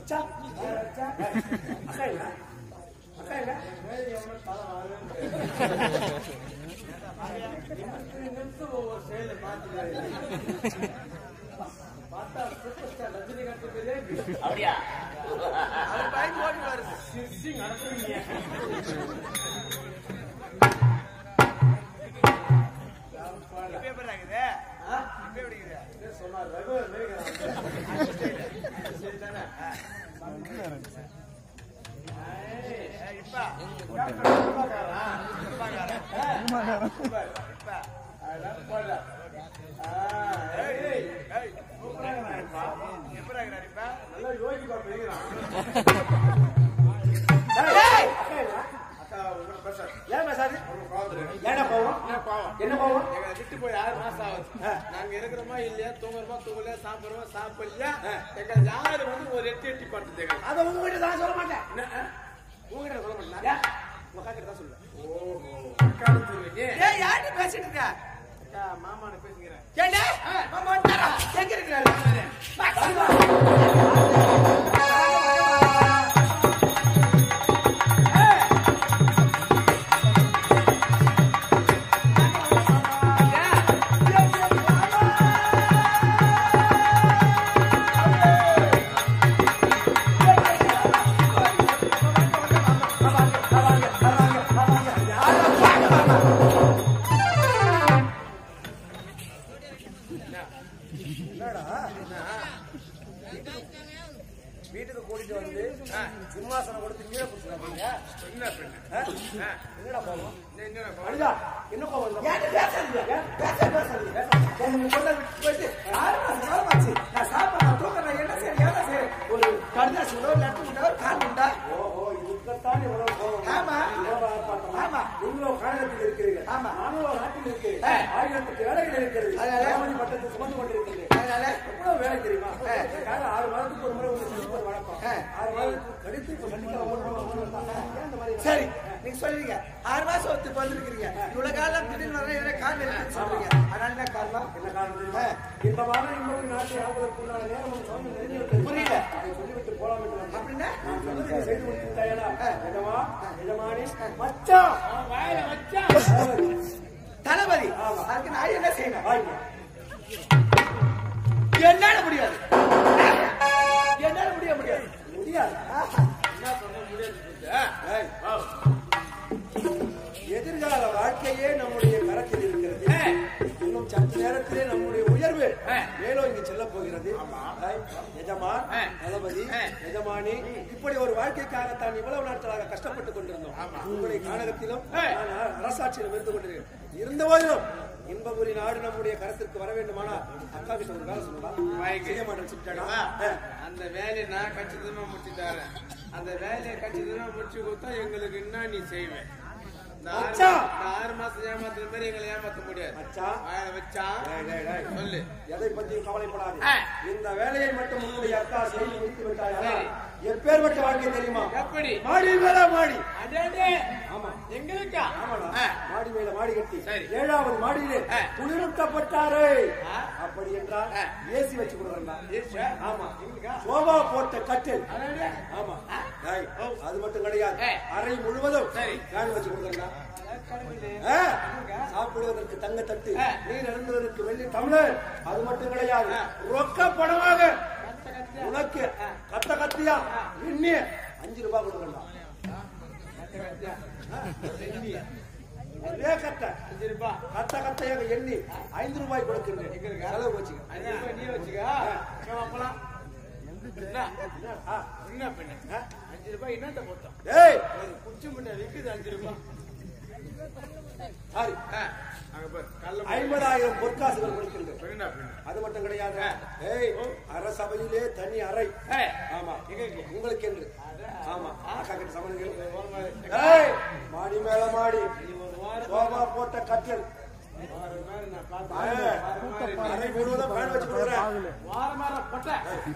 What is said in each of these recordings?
அச்சா அச்சா அக்கா இல்ல அக்கா இல்ல அப்படியா சொன்னார் ரகுவர் நல்லா யோகிப்பா பெய்கிறான் அக்கா உங்களை பேசுறேன் ஏன் பேசாது ஏன்டா போவோம் என்ன போவோம் எங்களை விட்டு போய் ஆறு மாசம் ஆகுது நாங்க இருக்கிறோமா இல்லையா தூங்குறோமா தூங்கலையா சாப்பிடுறோமா சாப்பிடலையா எங்க யாரு வந்து ஒரு எட்டி எட்டி பார்த்தது எங்க அதை உங்ககிட்ட தான் சொல்ல மாட்டேன் உங்ககிட்ட சொல்ல மாட்டேன் உங்க அக்கா கிட்ட தான் சொல்லுவேன் அக்கான்னு சொல்லுவீங்க ஏய் யார்கிட்ட பேசிட்டு இருக்க அக்கா மாமான பேசுகிறேன் ஏண்டா மாமா வந்துட்டாரா எங்க இருக்கிறாரு வீட்டுக்கு கூட்டிட்டு வந்து சிம்மாசனம் கொடுத்து கீழே பிடிச்சிருக்காங்க என்ன பெண்ணு என்னடா போவோம் என்ன அழுதா என்ன போவோம் ஏன்டா பேசாதீங்க பேச பேசாதீங்க உங்க கொண்டு விட்டு போயிட்டு ஆறு மாசம் காலமாச்சு நான் சாப்பிட தூக்கம் என்ன சரி என்ன சரி ஒரு கடுதாசி உண்டோ லட்டு உண்டோ ஒரு கால் உண்டா ஓஹோ இதுக்குத்தான் இவ்வளவு கோபம் ஆமா. இவ்வளவு ஆர்ப்பாட்டம். ஆமா. நீங்களோ கானகத்தில் இருக்கிறீர்கள் ஆமா. நானும் ஒரு நாட்டில் இருக்கிறேன் ஆ. ஆயிரத்துக்கு வேலைகள் இருக்கிறது அதனால? தேவனி பட்டத்தை சுமந்து கொண்டிருக்கிறேன் அதனால எவ்வளவு வேலை தெரியுமா அதுக்காக ஆறு மாதத்துக்கு ஒரு முறை வந்து சந்திப்பது வழக்கம் ஆ. ஆறு மாதத்துக்கு கழித்து இப்ப சந்திக்க ஒரு முறை ஒரு முறை வந்தாங்க. ஏன் இந்த மாதிரி சரி நீங்க சொல்றீங்க ஆறு மாசம் ஒத்து வந்திருக்கிறீங்க இவ்வளவு காலம் திடீர்னு வர என்ன கால் இருக்குன்னு சொல்றீங்க அதனால என்ன காரணம் என்ன காரணம் தெரியுமா இன்பமான இன்பத்தின் நாட்டை ஆள்வதற்குண்டான நேரம் உன் சுவாமி நெருங்கி விட்டது. புரியல. அதை சொல்லிவிட்டு போலாம் என்று வந்தேன். அப்படின்னா நான் சொன்னதை நீ செய்து முடித்து விட்டாயடா? எஜமா, எஜமானி, மச்சான். தளபதி அதுக்கு நான் என்ன செய்யணும் வாங்க. என்னால முடியாது என்னால முடிய முடியாது முடியாது என்ன சொல்ல முடியாது ஏய், எதிர்கால வாழ்க்கையே நம்முடைய கரத்தில் இருக்கிறது இன்னும் சற்று நேரத்திலே நம்முடைய உயர்வு மேலோங்கி செல்ல போகிறது ஏய், எஜமான் தளபதி எஜமானி இப்படி ஒரு வாழ்க்கைக்காகத்தான் இவ்வளவு நாட்களாக கஷ்டப்பட்டுக் கொண்டிருந்தோம் உங்களை கானகத்திலும் நான் அரசாட்சியிலும் இருந்து கொண்டிருக்கிறேன் இருந்த போதிலும் இன்பபுரி நாடு நம்முடைய கரத்திற்கு வர வேண்டுமானா அக்கா கிட்ட ஒரு வேலை சொல்லலாம் செய்ய மாட்டேன்னு சொல்லிட்டாடா அந்த வேலையை நான் கச்சிதமா முடிச்சு தரேன் அந்த வேலையை கச்சிதமா முடிச்சு கொடுத்தா எங்களுக்கு என்ன நீ செய்வேன் இந்த ஆறு மச்சான். மா- இந்த ஆறு மாசம் ஏமாத்துற மாதிரி எங்களை ஏமாத்த முடியாது மச்சான். வாயில வச்சா டேய், டேய், டேய். சொல்லு எதை பற்றியும் கவலைப்படாது ஆ. இந்த வேலையை மட்டும் உன்னுடைய அக்கா செய்து முடித்து விட்டாயா எப்பேற்பட்ட வாழ்க்கை தெரியுமா எப்படி மாடி மேல மாடி அடே ஆமா எங்களுக்கா ஆமாடா ஆ. மாடி மேல மாடி கட்டி சரி. ஏழாவது மாடியிலே ஆ. குளிரூட்டப்பட்டாரு ஆ. அப்படி என்றால் ஆ. ஏசி வச்சு கொடுக்குறா ஏசா? ஆமா எங்களுக்கா? சோபா போட்ட கட்டில் அடே. ஆமா டேய், அது மட்டும் கிடையாது ஆ. அறை முழுவதும் சரி. ஃபேன் வச்சு கொடுக்குறா சாப்பிடுவதற்கு தங்க தட்டு நீர் அருந்துவதற்கு வெள்ளி தமிழர் அது மட்டும் கிடையாது ரொக்க பணமாக உனக்கு கத்த கத்தியா எண்ணி அஞ்சு ரூபாய் கொடுக்கணும் ஒரே கத்த அஞ்சு ரூபாய் கத்த கத்தையாக எண்ணி ஐந்து ரூபாய் கொடுக்கின்றேன் செலவு வச்சுக்க அஞ்சு ரூபாய் நீ வச்சுக்க அக்கா அப்பலாம் என்ன ஆ. என்ன பண்ணு அஞ்சு ரூபாய் என்னத்த போட்டோம் ஏய் ஒரு குச்சி முட்டை விக்குது அஞ்சு ரூபாய் சாரி ஆ, அங்க பாரு கல்ல ஐம்பதாயிரம் பொற்காசுகள் கொடுக்கின்றேன் என்ன பண்ணு அது மட்டும் கிடையாது ஏய் அரசபையிலே தனி அறை ஏய், ஆமா எங்களுக்கு? உங்களுக்கு என்று ஆமா அக்கா கிட்ட சமணங்கள் ஏய் மாடி மேல மாடி சோபா போட்ட கட்டில் வாரம் மாதிரி நான் பார்த்தேன். ஏய், வாரம் மாதிரி அறை முழுவதும் ஃபேன் வச்சு கொடுக்குறேன் வாரம் மாதிரி பட்டை.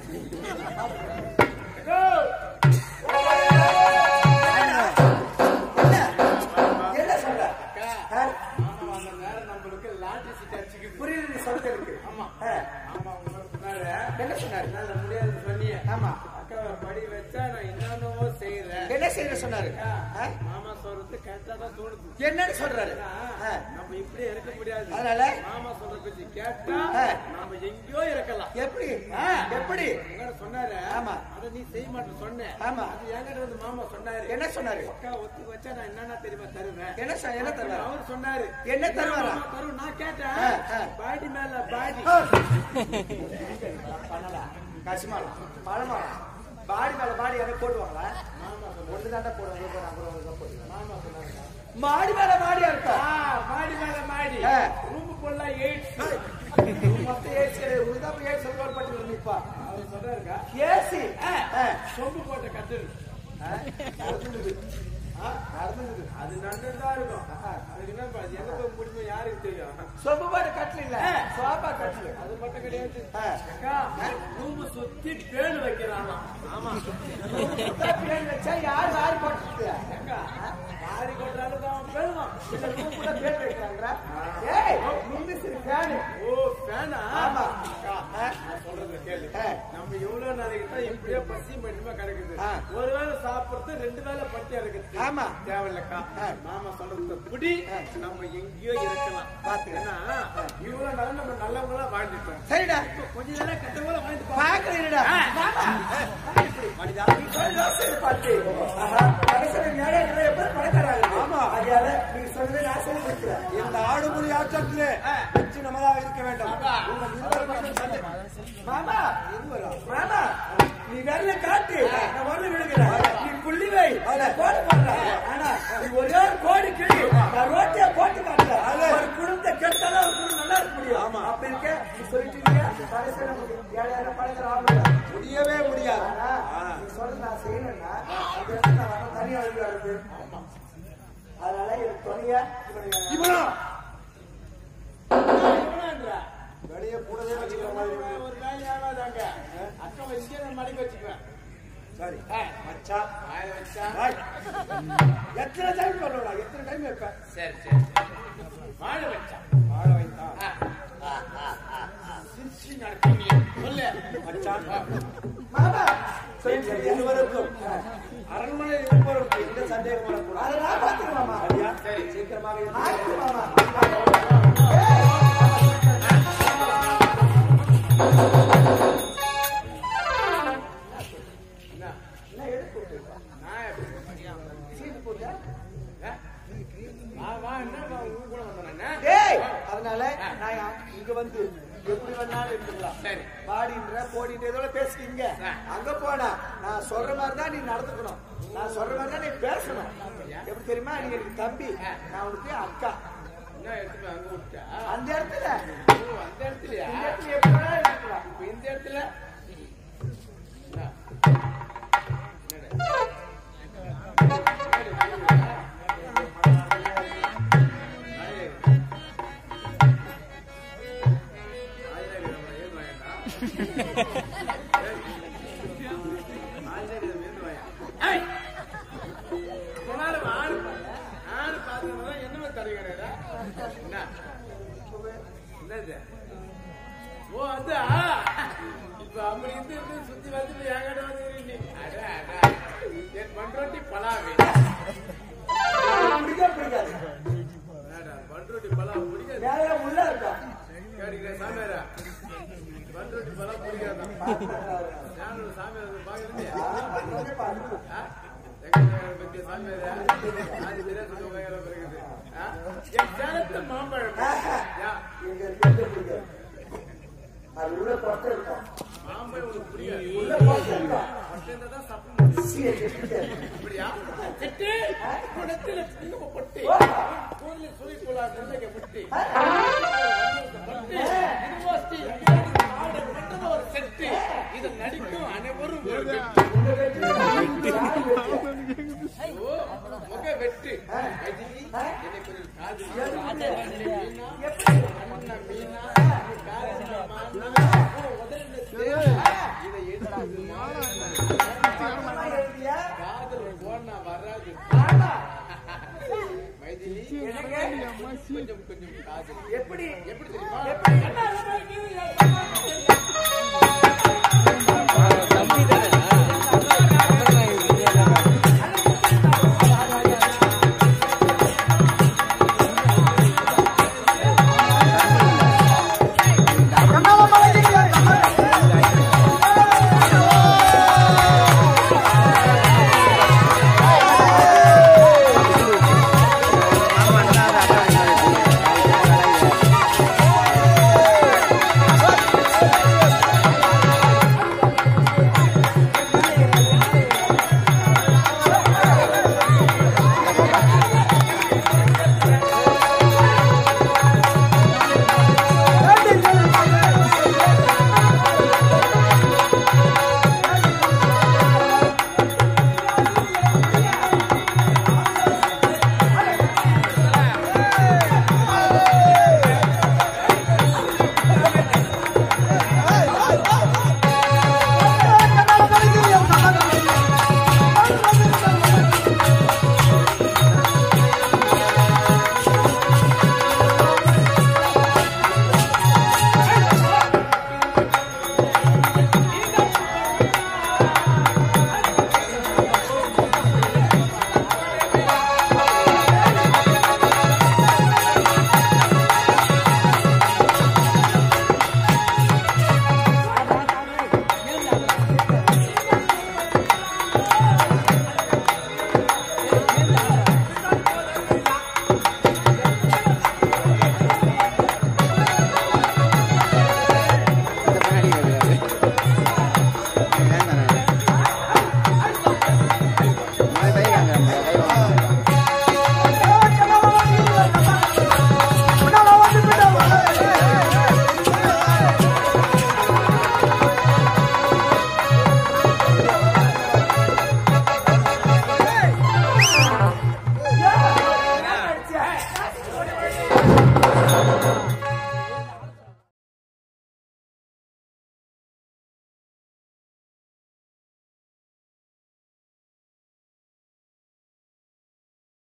என்ன சொல்ற அக்கா, ஆ, ஆமா, அந்த நேரம் நம்மளுக்கு லாட்டரி சீட் அடிச்சுக்குது. புரியுது நீ சொல்றது எனக்கு ஆமா ஆ, ஆமா, உங்களை சொன்னாரு. என்ன சொன்னாரு என்னால முடியாதுன்னு சொன்னியே. ஆமா அக்காவை படி சொன்னாரு ஆ? மாமா சொல்றது கரெக்டா தான் தோணுது என்னன்னு சொல்றாரு ஆ. நம்ம இப்படியே இருக்க முடியாது அதனால மாமா சொல்ற பேச்சு கேட்டா ஆ. நம்ம எங்கேயோ இருக்கலாம் எப்படி ஆ. எப்படி உங்கள்ட்ட சொன்னாரு ஆமா. அத நீ செய்ய மாட்டேன்னு சொன்னேன் ஆமா. அது என்கிட்ட வந்து மாமா சொன்னாரு என்ன சொன்னாரு அக்கா ஒத்து வச்சா நான் என்னன்னா தெரியுமா தருவேன் என்ன சொ- என்ன தருவாரு அவர் சொன்னாரு என்ன தருவாரா? மாமா தரும் நான் ஆ, கேட்டேன் ஆ. பாடி மேல பாடி பண்ணலாம் கசிமாலம் பழமாலம் பாடி மேல பாடி எதை போடுவாங்களா ஒண்ணு தாண்டா போடுவாங்க இப்போ நான் கூட ஒண்ணு தான் போடுவேன். மாடி மேல மாடியா இருக்கா ஆ, மாடி மேல மாடி ஆ. ரூம் ஃபுல்லா எயிட் மொத்தம் ஏசி கிடையாது உனதான் ஏசி சொல்வார் பட்டு நிப்பா அவர் சொல்றாருக்கா ஏசி சொம்பு போட்ட கட்டில் நடந்துது ஆ, நடந்துது அது நன்றுதான் இருக்கும் அதுக்கு என்ன அது எங்க போய் முடியும் யாருக்கு தெரியும் சொம்பு பாடு கட்டல இல்ல சோபா கட்டல அது மட்டும் கிடையாது ஆ. அக்கா ரூம் சுத்தி பேணு வைக்கிறானா ஆமா பின்னாடி வச்சா யார் யார் போட்டுருக்கு அக்கா மாறி கொட்டுறாலும் அவன் பேணுவான் இந்த ரூம் கூட பேர் வைக்கிறாங்களா ஏய் நின்னு சரி ஃபேனு ஓ பேனா ஆமா. அக்கா ஆ. நான் சொல்றது கேளு ஆ. நம்ம எவ்வளவு நாளைக்கு தான் இப்படியே பசி மட்டுமா கிடக்குது ஆ. ஒரு வேளை சாப்பிடுறது ரெண்டு வேளை பட்டியா இருக்குது ஆமா. தேவையில்லக்கா ஆ. மாமா சொல்றது புடி ஆ. நம்ம எங்கேயோ இருக்கலாம் பாத்துக்க. ஏன்னா இவ்வளவு நாள் நம்ம நல்லவங்களா வாழ்ந்துட்டோம் சரிடா கொஞ்ச நேரம் கெட்டவங்களா வாழ்ந்து பா- பாக்குறீடா மனிதா பார்த்து ஆஹா கடைசியில ஞாயிறு எப்படி பணக்காராங்க ஆமா. அதனால நீங்க சொன்னதை நான் சொல்லி கொடுக்கிறேன் இந்த ஆடுபுலி ஆட்டத்திலே வெற்றி நமதாக இருக்க வேண்டும் ஆமா. உங்கள் இருவர் மட்டும் சண்டை மாமா மாமா நீ விரல காட்டு நான் வரல விழுகிறேன் நீ புள்ளி வை நான் கோடு போடுறேன் ஆனா நீ ஒரே ஒரு கோடு கிளி நான் ரோட்டியா போட்டு காட்டுறேன் ஒரு குடும்பத்தை கெடுத்தாலும் ஒரு குடும்பம் நல்லா இருக்க முடியும் ஆமா அப்படி இருக்க நீ சொல்லிட்டீங்க கடைசியில நமக்கு ஏழையான பணக்கார ஆகல முடியவே முடியாது ஆனா நீ சொல்றது நான் செய்யணும்னா அந்த இடத்துல நான் வர தனியா வழி வருது அதனால எனக்கு துணையா இவனுங்க இவனா இவனான்றா? வெளியே கூடவே வச்சுக்கிற மாதிரி இருக்கு. ஒரு வேலை ஆகாதாங்க அக்காவை இங்கே நான் மடக்கி வச்சுக்குவேன் சரி ஆ. மச்சான் வாயில வச்சா டேய். எத்தனை டைம் சொல்லலாம் எத்தனை டைம் வைப்பேன் சரி சரி வாழ வச்சா வாழ வைத்தா சிரிச்சு நடப்பீங்க சொல்லு மச்சான் மாமா நீங்கள் இருவருக்கும் அரண்மனையில் இருப்பவருக்கு எந்த சந்தேகம் வரக்கூடாது அதை நான் பாத்துக்கிறேன் மாமா சரியா சரி. சீக்கிரமாக இரு. ஆயிடுச்சு மாமா என்ன என்ன எடுத்து கொடுத்துருக்கா? நான் எப்படி சீட்டு போட்டா? ஆ? வா வா என்ன வா, உன் கூட வந்தேன் டேய், அதனால நான் இங்க வந்து எப்படி வேணாலும் இருந்துக்கலாம் சரி. பாடின்ற போடின்ற இதோட பேசிக்கிங்க ஆ. அங்க போனா நான் சொல்ற மாதிரி தான் நீ நடந்துக்கணும் நான் சொல்ற மாதிரி தான் நீ பேசணும் எப்படி தெரியுமா நீ எனக்கு தம்பி நான் உனக்கு அக்கா என்ன எடுத்து அங்க விட்டா அந்த இடத்துல ஓ, அந்த இடத்துலயா இந்த இடத்துல எப்படி வேணாலும் இருந்துக்கலாம் இப்ப இந்த இடத்துல என்ன? என்ன தருகிறா என்ன என்னது ஓ அதா இப்ப அப்படி இருந்து இருந்து சுத்தி வந்து இப்ப என்கிட்ட வந்து நீ அட அட என் பண்ரோட்டி பலாவே பிடிக்க பிடிக்காது அடடா, பண்ரோட்டி பலா பிடிக்காது வேலையில உள்ள இருக்கா கேட்டுக்கிறேன் சாமியாரா பண்ரோட்டி பலா பிடிக்காதான் ஞானம் சாமியார் வந்து பாக்குறது பத்திய சாமியாரா அது தெரியாத சொல்லுவாங்க பிறகுது ஆ? என் சேலத்து மாம்பழம் யா, இங்க இருக்கிறது பிடிக்காது அது உள்ள பொட்டை இருக்கும் மாம்பழம் உனக்கு பிடிக்காது உள்ள பொட்டை இருக்கும் பட்டு தான் சாப்பிட முடியும் சீ, அது பிடிக்காது. அப்படியா செட்டு குடத்துல சின்ன பொட்டி கூடல சுரி குலா நெல்லைக்கு பொட்டி பொட்டி யூனிவர்சிட்டி ஆட மட்டும் ஒரு செட்டு இது நடிக்கும் அனைவரும் ஒரு வெற்றி இந்த வெற்றி யார் வெற்றி? ஓ, முக வெட்டு ரஜினி எனக்கு ஒரு காது மீனா அண்ணா மீனா காரண மானா ஓ, உதடுல தேனா. இதை எடுத்து அம்மா எழுதியா? காதல் போனா வராது ஆமா. மைதிலி எனக்கு கொஞ்சம் கொஞ்சம் காதல் எப்படி எப்படி தெரியுமா எப்படி